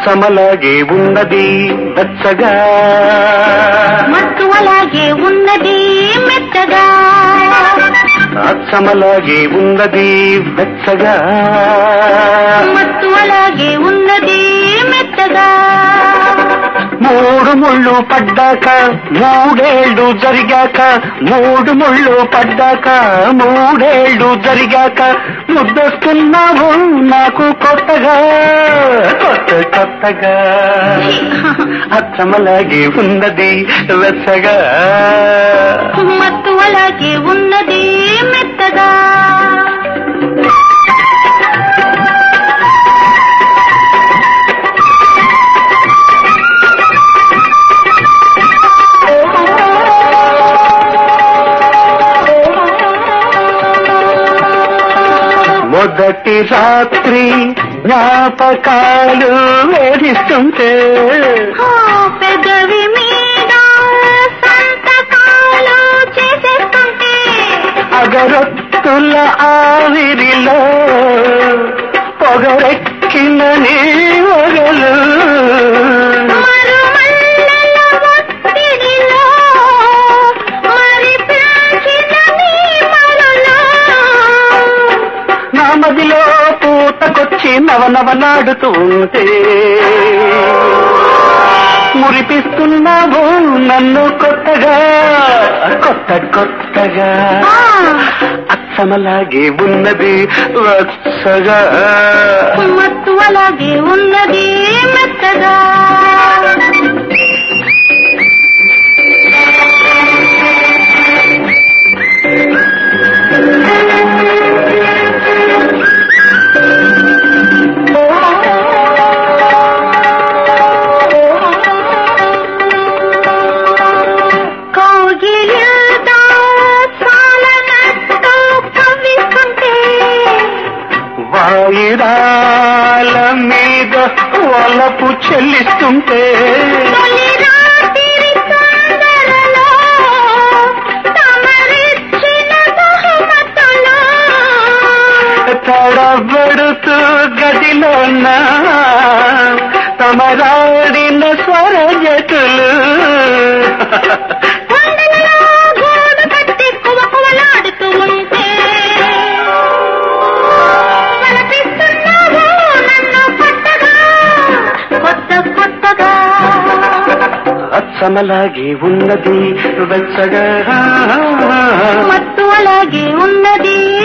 అచ్చమలాగే ఉన్నది వెచ్చగా మత్తు అలాగే ఉన్నది మెత్తగా అచ్చమలాగే ఉన్నది వెచ్చగా మత్తు అలాగే ఉన్నది మెత్తగా మూడు ముళ్ళు పడ్డాక మూడేళ్లు జరిగాక మూడు ముళ్ళు పడ్డాక మూడేళ్లు జరిగాక ముద్దొస్తున్నావు నాకు కొత్తగా కొత్త కొత్తగా అచ్చమలాగే ఉన్నది వెచ్చగా మత్తు అలాగే ఉన్నది మెత్తగా మొదటి రాత్రి జ్ఞాపకాలు వేధిస్తుంటే ఆ పెదవి మీద సంతకాలు చేసేస్తుంటే అగరొత్తుల ఆవిరిలో పొగరెక్కిన నీ ఒగలు మరుమల్లెల ఒత్తిడిలో మరి పిలిచిన నీ మరులో నా మదిలో పూతకొచ్చి నవనవలాడుతూ ఉంటే మురిపిస్తున్నావు నన్ను కొత్తగా కొత్త కొత్తగా ఆ, అచ్చమలాగే ఉన్నది వచ్చగా మత్తు అలాగే ఉన్నది మెత్తగా కౌగిలితో చాలనట్టు కవ్విస్తుంటే వాయిదాల మీద వలపు చెల్లిస్తుంటే తొలి రాత్రి తొందరలో తమరిచ్చిన బహుమతులు తడబడుతూ గదిలోన తమరాడిన స్వరజతులు కొండలలో గూడు కట్టి కువకువలాడుతూ ఉంటే కనిపిస్తున్నావు నన్ను కొత్తగా కొత్త కొత్తగా అచ్చమలాగే ఉన్నది వెచ్చగా మత్తు అలాగే ఉన్నది